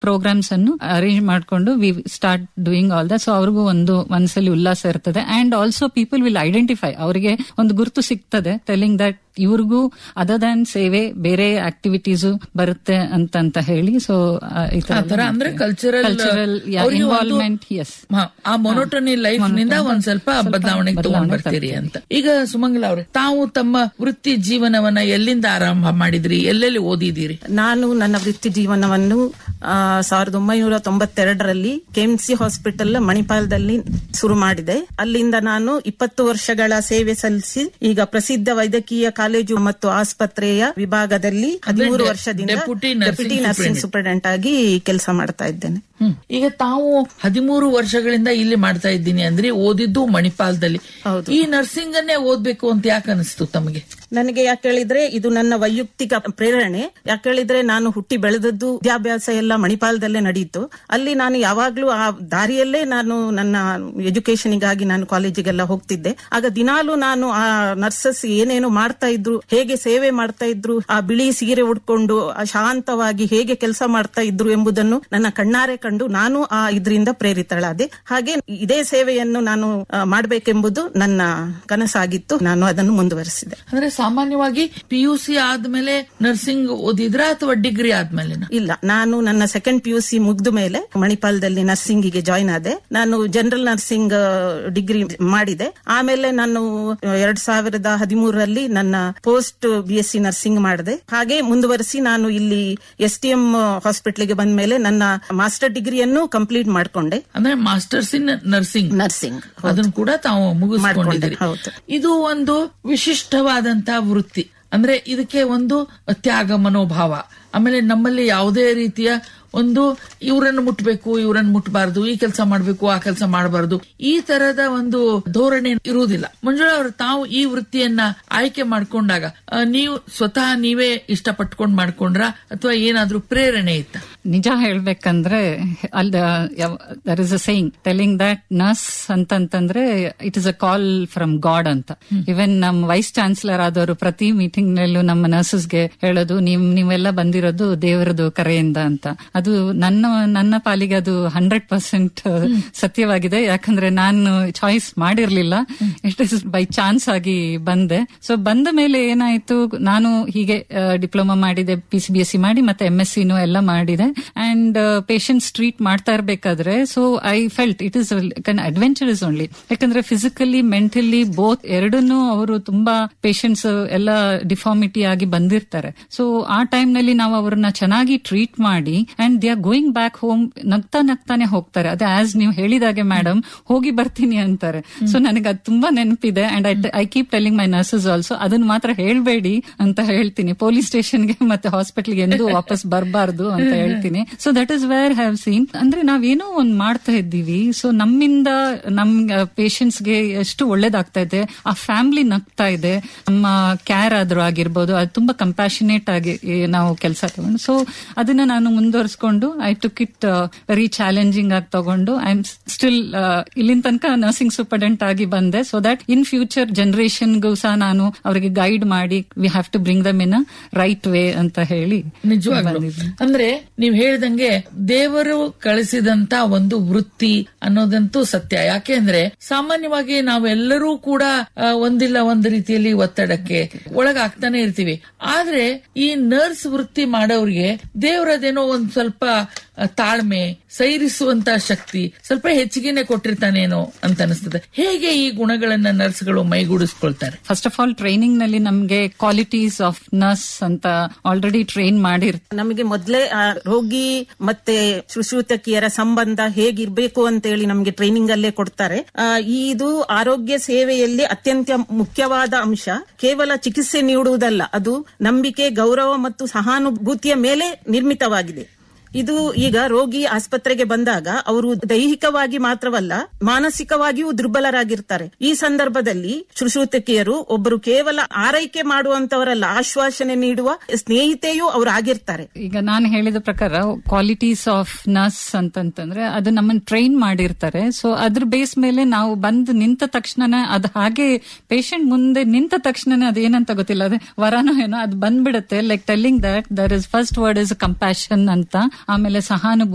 Programmes ಅನ್ನು arrange ಮಾಡ್ಕೊಂಡು we start doing all that so ಅವ್ರಿಗೂ ಒಂದು ಮನಸ್ಸಲ್ಲಿ ಉಲ್ಲಾಸ ಇರ್ತದೆ and also people will identify ಅವರಿಗೆ ಒಂದು ಗುರುತು ಸಿಗ್ತದೆ ಟೆಲಿಂಗ್ ದಟ್ ಇವ್ರಿಗೂ ಅದರ್ ದನ್ ಸೇವೆ ಬೇರೆ ಆಕ್ಟಿವಿಟೀಸು ಬರುತ್ತೆ ಅಂತ ಅಂತ ಹೇಳಿ ಸೊ ಆ ತರ ಅಂದ್ರೆ ಕಲ್ಚರಲ್ ಕಲ್ಚರಲ್ ಇನ್ವಾಲ್ವ್ಮೆಂಟ್ ಎಸ್ ಆ ಮೊನೋಟನಿ ಲೈಫ್ ನಿಂದ ಒಂದ್ ಸ್ವಲ್ಪ ಬದಲಾವಣೆಗೆ ತಗೊಂಡ್ ಬರ್ತೀರಿ ಅಂತ ಈಗ ಸುಮಂಗಲ ಅವ್ರೆ ತಾವು ತಮ್ಮ ವೃತ್ತಿ ಜೀವನವನ್ನ ಎಲ್ಲಿಂದ ಆರಂಭ ಮಾಡಿದ್ರಿ ಎಲ್ಲೆಲ್ಲಿ ಓದಿದಿರಿ ನಾನು ನನ್ನ ವೃತ್ತಿ ಜೀವನವನ್ನು ಆ, ಸಾವಿರದ ಒಂಬೈನೂರ ತೊಂಬತ್ತೆರಡರಲ್ಲಿ ಕೆಎಂಸಿ ಹಾಸ್ಪಿಟಲ್ ಮಣಿಪಾಲದಲ್ಲಿ ಶುರು ಮಾಡಿದೆ ಅಲ್ಲಿಂದ ನಾನು ಇಪ್ಪತ್ತು ವರ್ಷಗಳ ಸೇವೆ ಸಲ್ಲಿಸಿ ಈಗ ಪ್ರಸಿದ್ಧ ವೈದ್ಯಕೀಯ ಕಾಲೇಜು ಮತ್ತು ಆಸ್ಪತ್ರೆಯ ವಿಭಾಗದಲ್ಲಿ ಹದಿಮೂರು ಡೆ- ವರ್ಷದಿಂದ deputy nursing deputy nursing superintendent ಆಗಿ ಕೆಲಸ ಮಾಡ್ತಾ ಇದ್ದೇನೆ ಹ್ಮ್. ಈಗ ತಾವು ಹದಿಮೂರು ವರ್ಷಗಳಿಂದ ಇಲ್ಲಿ ಮಾಡ್ತಾ ಇದ್ದೀನಿ ಅಂದ್ರೆ ಓದಿದ್ದು ಮಣಿಪಾಲದಲ್ಲಿ ಹೌದು. ಈ ನರ್ಸಿಂಗ್ ಅನ್ನೇ ಓದ್ಬೇಕು ಅಂತ ಯಾಕೆ ಅನಿಸ್ತು ತಮಗೆ ನನಗೆ ಯಾಕೆ ಹೇಳಿದ್ರೆ ಇದು ನನ್ನ ವೈಯಕ್ತಿಕ ಪ್ರೇರಣೆ ಯಾಕೆ ಹೇಳಿದ್ರೆ ನಾನು ಹುಟ್ಟಿ ಬೆಳೆದದ್ದು ವಿದ್ಯಾಭ್ಯಾಸ ಎಲ್ಲ ಮಣಿಪಾಲದಲ್ಲೇ ನಡೆಯಿತು ಅಲ್ಲಿ ನಾನು ಯಾವಾಗ್ಲೂ ಆ ದಾರಿಯಲ್ಲೇ ನಾನು ನನ್ನ ಎಜುಕೇಶನ್ಗಾಗಿ ನಾನು ಕಾಲೇಜಿಗೆಲ್ಲ ಹೋಗ್ತಿದ್ದೆ ಆಗ ದಿನಾಲು ನಾನು ಆ ನರ್ಸಸ್ ಏನೇನು ಮಾಡ್ತಾ ಇದ್ರು ಹೇಗೆ ಸೇವೆ ಮಾಡ್ತಾ ಇದ್ರು ಆ ಬಿಳಿ ಸೀರೆ ಉಡ್ಕೊಂಡು ಆ ಶಾಂತವಾಗಿ ಹೇಗೆ ಕೆಲಸ ಮಾಡ್ತಾ ಇದ್ರು ಎಂಬುದನ್ನು ನನ್ನ ಕಣ್ಣಾರೆ ಕಂಡು ನಾನು ಆ ಇದರಿಂದ ಪ್ರೇರಿತಳಾದೆ ಹಾಗೆ ಇದೇ ಸೇವೆಯನ್ನು ನಾನು ಆ, ಮಾಡ್ಬೇಕೆಂಬುದು ನನ್ನ ಕನಸಾಗಿತ್ತು ನಾನು ಅದನ್ನು ಮುಂದುವರಿಸಿದೆ ಅಂದ್ರೆ ಸಾಮಾನ್ಯವಾಗಿ ಪಿ ಯು ಸಿ ಆದ್ಮೇಲೆ ನರ್ಸಿಂಗ್ ಓದಿದ್ರ ಅಥವಾ ಡಿಗ್ರಿ ಆದ್ಮೇಲೆನ ಇಲ್ಲ ನಾನು ನನ್ನ ಸೆಕೆಂಡ್ ಪಿ ಯು ಸಿ ಮುಗ್ದ ಮೇಲೆ ಮಣಿಪಾಲದಲ್ಲಿ ನರ್ಸಿಂಗಿಗೆ ಜಾಯ್ನ್ ಆದೆ ನಾನು ಜನರಲ್ ನರ್ಸಿಂಗ್ ಡಿಗ್ರಿ ಮಾಡಿದೆ ಆಮೇಲೆ ನಾನು ಎರಡ್ ಸಾವಿರದ ಹದಿಮೂರರಲ್ಲಿ ನನ್ನ post B S C nursing ಮಾಡಿದೆ ಹಾಗೆ ಮುಂದುವರಿಸಿ ನಾನು ಇಲ್ಲಿ ಎಸ್ ಟಿ ಎಂ ಹಾಸ್ಪಿಟ್ಲಿಗೆ ಬಂದ ಮೇಲೆ ನನ್ನ ಮಾಸ್ಟರ್ ಡಿಗ್ರಿಯನ್ನು ಕಂಪ್ಲೀಟ್ ಮಾಡ್ಕೊಂಡೆ ಅಂದ್ರೆ ಮಾಸ್ಟರ್ಸ್ ಇನ್ ನರ್ಸಿಂಗ್ ನರ್ಸಿಂಗ್ ಅದನ್ನು ಕೂಡ ತಾವು ಮುಗಿಸ್ಕೊಂಡಿದ್ದೀರಿ ಮಾಡ್ಕೊಂಡೆ, ಹೌದು. ಇದು ಒಂದು ವಿಶಿಷ್ಟವಾದಂತಹ ವೃತ್ತಿ ಅಂದ್ರೆ ಇದಕ್ಕೆ ಒಂದು ತ್ಯಾಗ ಮನೋಭಾವ ಆಮೇಲೆ ನಮ್ಮಲ್ಲಿ ಯಾವುದೇ ರೀತಿಯ ಒಂದು ಇವರನ್ನು ಮುಟ್ಬೇಕು ಇವರನ್ನು ಮುಟ್ಟಬಾರದು ಈ ಕೆಲಸ ಮಾಡ್ಬೇಕು ಆ ಕೆಲಸ ಮಾಡಬಾರದು ಈ ತರದ ಒಂದು ಧೋರಣೆ ಇರುವುದಿಲ್ಲ ಮಂಜುಳಾ ಅವರು ತಾವು ಈ ವೃತ್ತಿಯನ್ನ ಆಯ್ಕೆ ಮಾಡ್ಕೊಂಡಾಗ ಆ, ನೀವು ಸ್ವತಃ ನೀವೇ ಇಷ್ಟಪಟ್ಕೊಂಡ್ ಮಾಡ್ಕೊಂಡ್ರ ಅಥವಾ ಏನಾದ್ರೂ ಪ್ರೇರಣೆ ಇತ್ತ ನಿಜ ಹೇಳ್ಬೇಕಂದ್ರೆ all there is a saying telling that nurse ಅಂತಂತಂದ್ರೆ it is a call from God ಅಂತ ಇವನ್ ನಮ್ ವೈಸ್ ಚಾನ್ಸಲರ್ ಆದವರು ಪ್ರತಿ ಮೀಟಿಂಗ್ ನಲ್ಲೂ ನಮ್ಮ ನರ್ಸಸ್ಗೆ ಹೇಳೋದು ನೀವ್ ನೀವೆಲ್ಲ ಬಂದಿರೋದು ದೇವರದು ಕರೆಯಿಂದ ಅಂತ ಅದು ನನ್ನ ನನ್ನ ಪಾಲಿಗೆ ಅದು ಹಂಡ್ರೆಡ್ ಪರ್ಸೆಂಟ್ ಸತ್ಯವಾಗಿದೆ ಯಾಕಂದ್ರೆ ನಾನು ಚಾಯ್ಸ್ ಮಾಡಿರ್ಲಿಲ್ಲ ಇಟ್ ಇಸ್ ಬೈ ಚಾನ್ಸ್ ಆಗಿ ಬಂದೆ ಸೊ ಬಂದ ಮೇಲೆ ಏನಾಯ್ತು ನಾನು ಹೀಗೆ ಡಿಪ್ಲೊಮಾ ಮಾಡಿದೆ P C B S C ಮಾಡಿ ಮತ್ತೆ ಎಂ ಎಸ್ ಸಿನೂ ಎಲ್ಲ ಮಾಡಿದೆ ಅಂಡ್ ಪೇಷಂಟ್ಸ್ ಟ್ರೀಟ್ ಮಾಡ್ತಾ ಇರ್ಬೇಕಾದ್ರೆ so I felt it is adventure is only ಯಾಕಂದ್ರೆ ಫಿಸಿಕಲಿ ಮೆಂಟಲಿ ಬೋತ್ ಎರಡನ್ನೂ ಅವರು ತುಂಬಾ ಪೇಷಂಟ್ಸ್ ಎಲ್ಲ ಡಿಫಾರ್ಮಿಟಿ ಆಗಿ ಬಂದಿರ್ತಾರೆ ಸೊ ಆ ಟೈಮ್ ನಲ್ಲಿ ನಾವು ಅವ್ರನ್ನ ಚೆನ್ನಾಗಿ ಟ್ರೀಟ್ ಮಾಡಿ and they are going back home ನಗ್ತಾ ನಗ್ತಾನೆ ಹೋಗ್ತಾರೆ ಅದೇ ಆಸ್ ನೀವು ಹೇಳಿದಾಗೆ ಮೇಡಮ್ ಹೋಗಿ ಬರ್ತೀನಿ ಅಂತಾರೆ ಸೊ ನನಗೆ ಅದು ತುಂಬಾ ನೆನಪಿದೆ and I I keep telling my nurses also ಅದನ್ನ ಮಾತ್ರ ಹೇಳ್ಬೇಡಿ ಅಂತ ಹೇಳ್ತೀನಿ ಪೊಲೀಸ್ ಸ್ಟೇಷನ್ಗೆ ಮತ್ತೆ ಹಾಸ್ಪಿಟಲ್ಗೆ ಎಂದು ವಾಪಸ್ ಬರಬಾರ್ದು ಅಂತ ಹೇಳ್ತೀನಿ so that is where have seen ಅಂದ್ರೆ ನಾವೇನೋ ಒಂದ್ ಮಾಡ್ತಾ ಇದ್ದೀವಿ ಸೊ ನಮ್ಮಿಂದ ನಮ್ ಪೇಷಂಟ್ಸ್ಗೆ ಎಷ್ಟು ಒಳ್ಳೇದಾಗ್ತಾ ಇದೆ ಆ ಫ್ಯಾಮಿಲಿ ನಗ್ತಾ ಇದೆ ನಮ್ಮ ಕ್ಯಾರ್ ಆದ್ರೂ ಆಗಿರ್ಬೋದು ಅದು ತುಂಬಾ ಕಂಪ್ಯಾಷನೇಟ್ ಆಗಿ ಏ, ನಾವು ಕೆಲಸ ತಗೊಂಡು ಸೊ ಅದನ್ನ ನಾನು ಮುಂದುವರಿಸಿಕೊಂಡು I took it very challenging ಆಗಿ ತಗೊಂಡು ಐ ಆಮ್ ಸ್ಟಿಲ್ ಇಲ್ಲಿನ ತನಕ ನರ್ಸಿಂಗ್ ಸೂಪರ್ಡೆಂಟ್ ಆಗಿ ಬಂದೆ ಸೊ ದಟ್ ಇನ್ ಫ್ಯೂಚರ್ ಜನರೇಷನ್ಗೂ ಸಹ ನಾನು ಅವರಿಗೆ ಗೈಡ್ ಮಾಡಿ we have to bring them in a right way ಅಂತ ಹೇಳಿ ನಿಜವಾಗ್ಲು ಬಂದಿದ್ದೀನಿ. ಅಂದ್ರೆ ನೀವ್ ಹೇಳಿದಂಗೆ ದೇವರು ಕಳಿಸಿದಂತ ಒಂದು ವೃತ್ತಿ ಅನ್ನೋದಂತೂ ಸತ್ಯ ಯಾಕೆಂದ್ರೆ ಸಾಮಾನ್ಯವಾಗಿ ನಾವೆಲ್ಲರೂ ಕೂಡ ಆ, ಒಂದಿಲ್ಲ ಒಂದು ರೀತಿಯಲ್ಲಿ ಒತ್ತಡಕ್ಕೆ ಒಳಗಾಗ್ತಾನೆ ಇರ್ತೀವಿ ಆದ್ರೆ ಈ ನರ್ಸ್ ವೃತ್ತಿ ಮಾಡೋರಿಗೆ ದೇವರದೇನೋ ಒಂದ್ ಸ್ವಲ್ಪ ಆ, ತಾಳ್ಮೆ ಸೈರಿಸುವಂತ ಶಕ್ತಿ ಸ್ವಲ್ಪ ಹೆಚ್ಚಿಗೆನೆ ಕೊಟ್ಟಿರ್ತಾನೇನೋ ಅಂತ ಅನಿಸ್ತದೆ ಹೇಗೆ ಈ ಗುಣಗಳನ್ನ ನರ್ಸ್ಗಳು ಮೈಗೂಡಿಸ್ಕೊಳ್ತಾರೆ ಫಸ್ಟ್ ಆಫ್ ಆಲ್ ಟ್ರೈನಿಂಗ್ ನಲ್ಲಿ ನಮ್ಗೆ ಕ್ವಾಲಿಟೀಸ್ ಆಫ್ ನರ್ಸ್ ಅಂತ ಆಲ್ರೆಡಿ ಟ್ರೈನ್ ಮಾಡಿರ್ತಾರೆ ನಮಗೆ ಮೊದಲೇ ರೋಗಿ ಮತ್ತೆ ಶುಶ್ರೂಷಕಿಯರ ಸಂಬಂಧ ಹೇಗಿರ್ಬೇಕು ಅಂತ ಹೇಳಿ ನಮಗೆ ಟ್ರೈನಿಂಗ್ ಅಲ್ಲೇ ಕೊಡ್ತಾರೆ ಆ, ಇದು ಆರೋಗ್ಯ ಸೇವೆಯಲ್ಲಿ ಅತ್ಯಂತ ಮುಖ್ಯವಾದ ಅಂಶ ಕೇವಲ ಚಿಕಿತ್ಸೆ ನೀಡುವುದಲ್ಲ ಅದು ನಂಬಿಕೆ ಗೌರವ ಮತ್ತು ಸಹಾನುಭೂತಿಯ ಮೇಲೆ ನಿರ್ಮಿತವಾಗಿದೆ ಇದು ಈಗ ರೋಗಿ ಆಸ್ಪತ್ರೆಗೆ ಬಂದಾಗ ಅವರು ದೈಹಿಕವಾಗಿ ಮಾತ್ರವಲ್ಲ ಮಾನಸಿಕವಾಗಿಯೂ ದುರ್ಬಲರಾಗಿರ್ತಾರೆ ಈ ಸಂದರ್ಭದಲ್ಲಿ ಶುಶ್ರೂಷಕಿಯರು ಒಬ್ಬರು ಕೇವಲ ಆರೈಕೆ ಮಾಡುವಂತವರಲ್ಲ ಆಶ್ವಾಸನೆ ನೀಡುವ ಸ್ನೇಹಿತೆಯೂ ಅವರು ಆಗಿರ್ತಾರೆ ಈಗ ನಾನು ಹೇಳಿದ ಪ್ರಕಾರ ಕ್ವಾಲಿಟೀಸ್ ಆಫ್ ನರ್ಸ್ ಅಂತಂತಂದ್ರೆ ಅದು ನಮ್ಮನ್ನ ಟ್ರೈನ್ ಮಾಡಿರ್ತಾರೆ ಸೊ ಅದ್ರ ಬೇಸ್ ಮೇಲೆ ನಾವು ಬಂದು ನಿಂತ ತಕ್ಷಣನೇ ಅದು ಹಾಗೆ ಪೇಷಂಟ್ ಮುಂದೆ ನಿಂತ ತಕ್ಷಣನೇ ಅದೇನಂತ ಗೊತ್ತಿಲ್ಲ ಅದೇ ವರನೋ ಏನೋ ಅದು ಬಂದ್ಬಿಡುತ್ತೆ like telling that there is first word is compassion ಅಂತ ಆಮೇಲೆ ಸಹಾನುಭೂತಿ